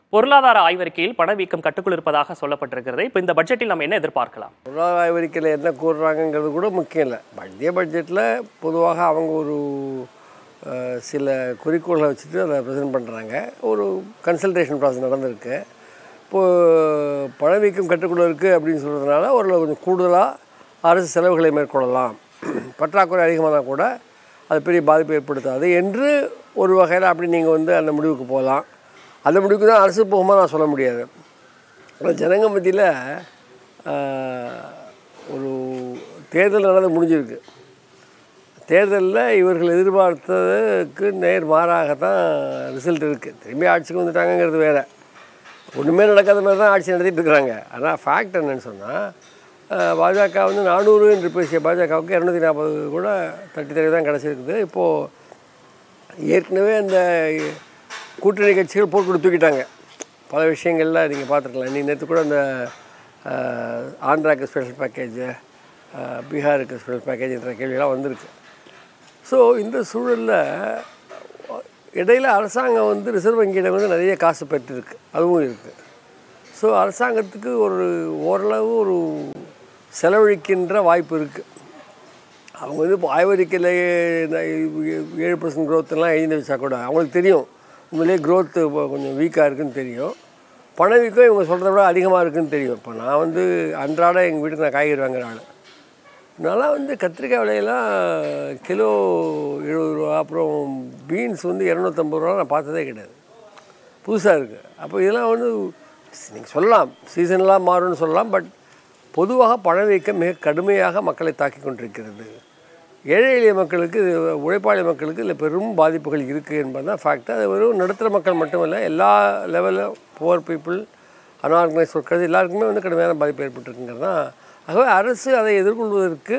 பொருளாதார ஆய்வறிக்கையில் பணவீக்கம் கட்டுக்குள் இருப்பதாக சொல்லப்பட்டிருக்கிறது இப்போ இந்த பட்ஜெட்டில் நம்ம என்ன எதிர்பார்க்கலாம் பொருளாதார ஆய்வறிக்கையில் என்ன கூறுறாங்கங்கிறது கூட முக்கியம் இல்லை மத்திய பட்ஜெட்டில் பொதுவாக அவங்க ஒரு அஹ், சில குறிக்கோள்களை வச்சுட்டு அதை ப்ரெசென்ட் பண்ணுறாங்க ஒரு கன்சல்டேஷன் ப்ராசஸ் நடந்திருக்கு இப்போது பணவீக்கம் கட்டுக்குள்ள இருக்குது அப்படின்னு சொல்கிறதுனால ஓரளவு கொஞ்சம் கூடுதலாக அரசு செலவுகளை மேற்கொள்ளலாம் பற்றாக்குறை அதிகமானா கூட அது பெரிய பாதிப்பு ஏற்படுத்தாது என்று ஒரு வகையில் அப்படி நீங்கள் வந்து அந்த முடிவுக்கு போகலாம் அந்த முடிவுக்கு தான் அரசு போகுமா நான் சொல்ல முடியாது ஆனால் ஜனங்க மத்தியில் ஒரு தேர்தல் நடந்து முடிஞ்சிருக்கு தேர்தலில் இவர்கள் எதிர்பார்த்ததுக்கு நேர் மாறாக தான் ரிசல்ட் இருக்குது திரும்பி ஆட்சிக்கு வந்துட்டாங்கங்கிறது வேறு ஒன்றுமே நடக்காத மாதிரி தான் ஆட்சி நடத்திட்டு இருக்கிறாங்க ஆனால் ஃபேக்ட் என்னன்னு சொன்னால் பாஜக வந்து நானூறு என்று பேசிய பாஜகவுக்கு இரநூத்தி நாற்பது கூட தட்டி தட்டி தான் கிடச்சிருக்குது இப்போது ஏற்கனவே அந்த கூட்டணி கட்சிகள் போட்டு தூக்கிட்டாங்க பல விஷயங்களில் நீங்கள் பார்த்துருக்கலாம் நீ நேற்று கூட அந்த அஹ், ஆந்திராவுக்கு ஸ்பெஷல் பேக்கேஜ் பீகாருக்கு ஸ்பெஷல் பேக்கேஜ்ன்ற கேள்வியெல்லாம் வந்திருக்கு ஸோ இந்த சூழலில் இடையில் அரசாங்கம் வந்து ரிசர்வ் வங்கியிடம் வந்து நிறைய காசு பெற்றிருக்கு அதுவும் இருக்குது ஸோ அரசாங்கத்துக்கு ஒரு ஓரளவு ஒரு செலவழிக்கின்ற வாய்ப்பு இருக்குது அவங்க வந்து இப்போ ஆய்வறிக்கையில் ஏழு பர்சன்ட் க்ரோத்தெல்லாம் எழுதி வச்சா கூட அவங்களுக்கு தெரியும் உண்மையிலேயே க்ரோத்து கொஞ்சம் வீக்காக இருக்குன்னு தெரியும் பணவீக்கம் இவங்க சொல்கிறத விட அதிகமாக இருக்குன்னு தெரியும் இப்போ நான் வந்து அன்றாட எங்கள் வீட்டுக்கு நான் காய்கறி வாங்குற ஆள் அதனால் வந்து கத்திரிக்காய் விலையெல்லாம் கிலோ எழுபது ரூபா அப்புறம் பீன்ஸ் வந்து இரநூத்தம்பது ரூபா நான் பார்த்ததே கிடையாது புதுசாக இருக்குது அப்போ இதெல்லாம் வந்து நீங்கள் சொல்லலாம் சீசனெலாம் மாறும்னு சொல்லலாம் பட் பொதுவாக பணவீக்கம் மிக கடுமையாக மக்களை தாக்கி கொண்டிருக்கிறது ஏழை எளிய மக்களுக்கு இது உழைப்பாளி மக்களுக்கு இதில் பெரும் பாதிப்புகள் இருக்குது என்பது தான் ஃபேக்ட் அது வெறும் நடுத்தர மக்கள் மட்டுமல்ல எல்லா லெவலில் புவர் பீப்புள் அன்ஆர்கனைஸ் ஒர்க்கர்ஸ் எல்லாருக்குமே வந்து கடுமையான பாதிப்பு ஏற்பட்டிருக்குங்கிறது தான் ஆகவே அரசு அதை எதிர்கொள்வதற்கு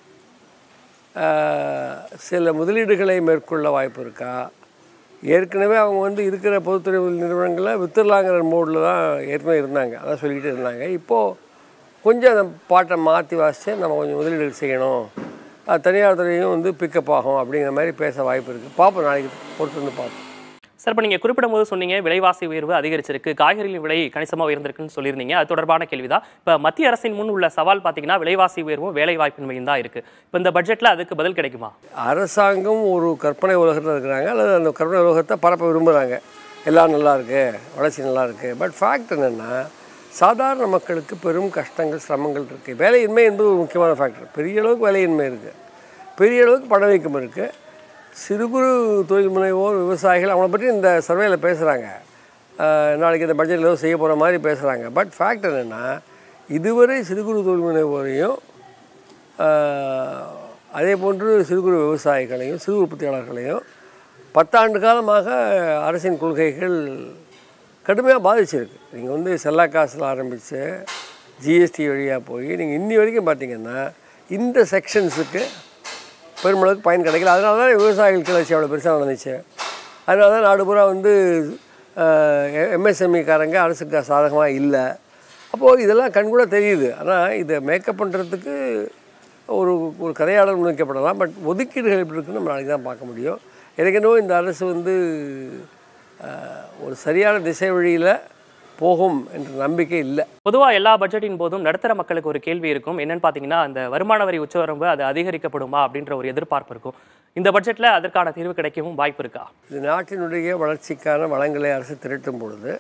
ஆஹ், சில முதலீடுகளை மேற்கொள்ள வாய்ப்பு இருக்கா ஏற்கனவே அவங்க வந்து இருக்கிற பொதுத்துறை நிறுவனங்களை வித்துடலாங்கிற மோடில் தான் ஏற்கனவே இருந்தாங்க அதான் சொல்லிக்கிட்டு இருந்தாங்க இப்போது கொஞ்சம் அந்த பாட்டை மாற்றி வாசித்து நம்ம கொஞ்சம் முதலீடு செய்யணும் அது தனியார் துறையும் வந்து பிக்கப் ஆகும் அப்படிங்கிற மாதிரி பேச வாய்ப்பு இருக்குது பார்ப்போம் நாளைக்கு பொறுத்து வந்து பார்ப்போம் சார் இப்போ நீங்கள் குறிப்பிடும் போது சொன்னீங்க விலைவாசி உயர்வு அதிகரிச்சிருக்கு காய்கறிகளின் விலை கணிசமாக உயர்ந்திருக்குன்னு சொல்லியிருந்தீங்க அது தொடர்பான கேள்வி தான் இப்போ மத்திய அரசின் முன் உள்ள சவால் பார்த்தீங்கன்னா விலைவாசி உயர்வும் வேலை வாய்ப்பின்மையும் தான் இருக்குது இப்போ இந்த பட்ஜெட்டில் அதுக்கு பதில் கிடைக்குமா அரசாங்கம் ஒரு கற்பனை உலகத்தில் இருக்கிறாங்க அல்லது அந்த கற்பனை உலகத்தை பரப்ப விரும்புகிறாங்க எல்லாம் நல்லா இருக்கு வளர்ச்சி நல்லா இருக்குது பட் ஃபேக்ட் என்னென்னா சாதாரண மக்களுக்கு பெரும் கஷ்டங்கள் சிரமங்கள் இருக்குது வேலையின்மை என்பது ஒரு முக்கியமான ஃபேக்டர் பெரிய அளவுக்கு வேலையின்மை இருக்குது பெரிய அளவுக்கு பணவீக்கம் இருக்குது சிறு குறு தொழில் முனைவோர் விவசாயிகள் அவங்கள பற்றி இந்த சர்வேல பேசுகிறாங்க நாளைக்கு இந்த பட்ஜெட்டில் ஏதோ செய்ய போகிற மாதிரி பேசுகிறாங்க பட் ஃபேக்ட் என்னென்னா இதுவரை சிறு குறு தொழில் முனைவோரையும் ஆஹ், அதே போன்று சிறு குறு விவசாயிகளையும் சிறு உற்பத்தியாளர்களையும் பத்தாண்டு காலமாக அரசின் கொள்கைகள் கடுமையாக பாதிச்சிருக்கு நீங்கள் வந்து செல்லா காசில் ஆரம்பித்து ஜிஎஸ்டி வழியாக போய் நீங்கள் இன்னி வரைக்கும் பார்த்தீங்கன்னா இந்த செக்ஷன்ஸுக்கு பெருமளவுக்கு பயன் கிடைக்கல அதனால தான் விவசாயிகள் கிளர்ச்சி அவ்வளோ பெருசாக நடந்துச்சு அதனால தான் நாடு பூரா வந்து எம்எஸ்எம்இக்காரங்க அரசுக்கு சாதகமாக இல்லை அப்போது இதெல்லாம் கண்கூட தெரியுது ஆனால் இதை மேக்கப் பண்ணுறதுக்கு ஒரு ஒரு கதையாடல் முன்வைக்கப்படலாம் பட் ஒதுக்கீடுகள் எப்படி இருக்குன்னு நம்ம நாளைக்கு தான் பார்க்க முடியும் எனக்கு என்னவோ இந்த அரசு வந்து அஹ், ஒரு சரியான திசை வழியில் போகும் என்ற நம்பிக்கை இல்லை பொதுவாக எல்லா பட்ஜெட்டின் போதும் நடுத்தர மக்களுக்கு ஒரு கேள்வி இருக்கும் என்னன்னு பார்த்தீங்கன்னா அந்த வருமான வரி உச்சவரம்பு அது அதிகரிக்கப்படுமா அப்படின்ற ஒரு எதிர்பார்ப்பு இருக்கும் இந்த பட்ஜெட்டில் அதற்கான தீர்வு கிடைக்கவும் வாய்ப்பு இருக்கா இது நாட்டினுடைய வளர்ச்சிக்கான வளங்களை அரசு திரட்டும் பொழுது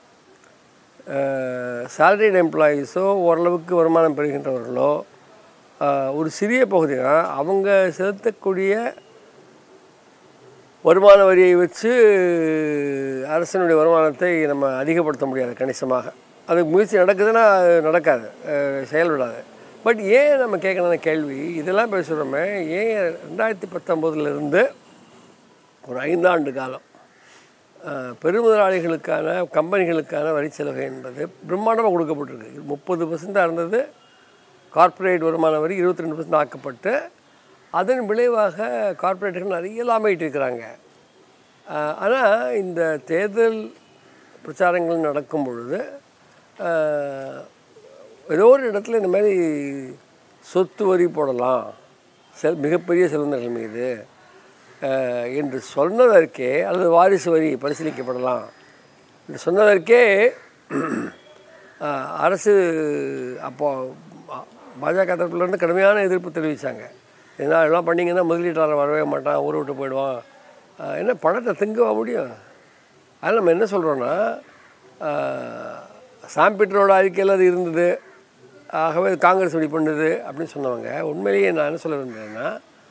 சேலரிட் எம்ப்ளாயீஸோ ஓரளவுக்கு வருமானம் பெறுகின்றவர்களோ அஹ், ஒரு சிறிய பகுதி தான் அவங்க செலுத்தக்கூடிய வருமான வரியை வச்சு அரசனுடைய வருமானத்தை நம்ம அதிகப்படுத்த முடியாது கணிசமாக அது முயற்சி நடக்குதுன்னா அது நடக்காது அஹ், செயல்படாது பட் ஏன் நம்ம கேட்கணும் கேள்வி இதெல்லாம் பேசுகிறோமே ஏன் ரெண்டாயிரத்தி பத்தொம்போதுலேருந்து ஒரு ஐந்தாண்டு காலம் அஹ், பெருமுதலாளிகளுக்கான கம்பெனிகளுக்கான வரிச்சலுகை என்பது பிரம்மாண்டமாக கொடுக்கப்பட்டிருக்கு முப்பது பர்சன்டாக இருந்தது கார்ப்பரேட் வருமான வரி இருபத்தி ரெண்டு பர்சன்ட் ஆக்கப்பட்டு அதன் விளைவாக கார்ப்பரேட்டுகள் நிறைய லாபம் இருக்கிறாங்க ஆனால் இந்த தேர்தல் பிரச்சாரங்கள் நடக்கும் பொழுது அஹ், ஏதோ ஒரு இடத்துல இந்த மாதிரி சொத்து வரி போடலாம் செல் மிகப்பெரிய செல்வந்தர்கள் மீது அஹ், என்று சொன்னதற்கே அல்லது வாரிசு வரி பரிசீலிக்கப்படலாம் இது சொன்னதற்கே ஆஹ், அரசு அப்போ அ- பாஜக தரப்புலேருந்து கடுமையான எதிர்ப்பு தெரிவித்தாங்க ஏன்னா இதெல்லாம் பண்ணிங்கன்னா முதலீட்டாளர் வரவே மாட்டான் ஊரை விட்டு போயிடுவான் ஆஹ், என்ன பணத்தை திங்கவா முடியும் அதில் நம்ம என்ன சொல்கிறோன்னா சாம்பிட்டரோட அறிக்கையில் அது இருந்தது ஆகவே அது காங்கிரஸ் இப்படி பண்ணுது அப்படின்னு சொன்னவங்க உண்மையிலேயே நான் என்ன சொல்ல வந்தேன்னா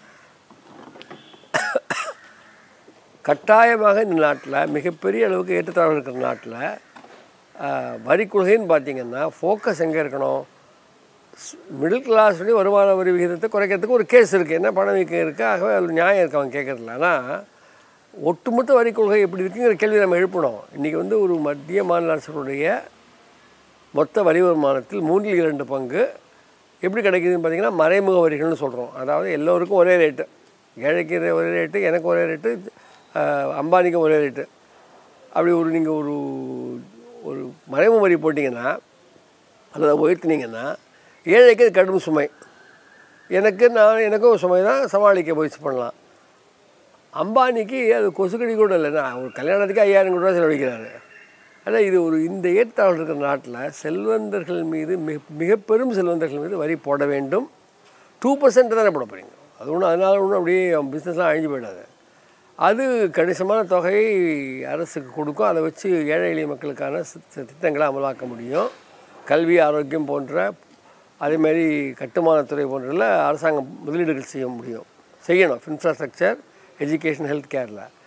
கட்டாயமாக இந்த நாட்டில் மிகப்பெரிய அளவுக்கு ஏற்றத்தாழ்வு இருக்கிற நாட்டில் வரி கொள்கைன்னு பார்த்தீங்கன்னா ஃபோக்கஸ் எங்கே இருக்கணும் மிடில் கிளாஸுடைய வருமான வரி விகிதத்தை குறைக்கிறதுக்கு ஒரு கேஸ் இருக்குது என்ன பணவீக்கம் இருக்குது ஆகவே அதில் நியாயம் இருக்கு அவன் கேட்குறதுல ஆனால் ஒட்டுமொத்த வரி கொள்கை எப்படி இருக்குங்கிற கேள்வி நம்ம எழுப்பணும் இன்றைக்கி வந்து ஒரு மத்திய மாநில அரசுடைய மொத்த வரி வருமானத்தில் மூன்றில் இரண்டு பங்கு எப்படி கிடைக்குதுன்னு பார்த்தீங்கன்னா மறைமுக வரிகள்னு சொல்கிறோம் அதாவது எல்லோருக்கும் ஒரே ரேட்டு ஏழைக்கு ஒரே ரேட்டு எனக்கு ஒரே ரேட்டு அஹ், அம்பானிக்கும் ஒரே ரேட்டு அப்படி ஒரு நீங்கள் ஒரு ஒரு மறைமுக வரி போட்டிங்கன்னா அல்லது உயர்த்தினீங்கன்னா ஏழைக்கு அது கடும் சுமை எனக்கு நான் எனக்கும் சுமை தான் சமாளிக்க முயற்சி பண்ணலாம் அம்பானிக்கு அது கொசுக்கடி கூட இல்லை நான் ஒரு கல்யாணத்துக்கு ஐயாயிரம் கோடி ரூபா செலவழிக்கிறாரு ஆனால் இது ஒரு இந்த ஏற்றாளர் இருக்கிற நாட்டில் செல்வந்தர்கள் மீது மிக மிக பெரும் செல்வந்தர்கள் மீது வரி போட வேண்டும் டூ பர்சன்ட் தானே போட போகிறீங்க அது ஒன்றும் அதனால ஒன்றும் அப்படியே பிஸ்னஸ்லாம் அழிஞ்சு போயிடாது அது கணிசமான தொகையை அரசுக்கு கொடுக்கும் அதை வச்சு ஏழை எளிய மக்களுக்கான சி- சி- திட்டங்களை அமலாக்க முடியும் கல்வி ஆரோக்கியம் போன்ற அதேமாரி கட்டுமானத்துறை போன்றதில் அரசாங்கம் முதலீடுகள் செய்ய முடியும் செய்யணும் இன்ஃப்ராஸ்ட்ரக்சர் எஜுகேஷன் ஹெல்த் கேரில்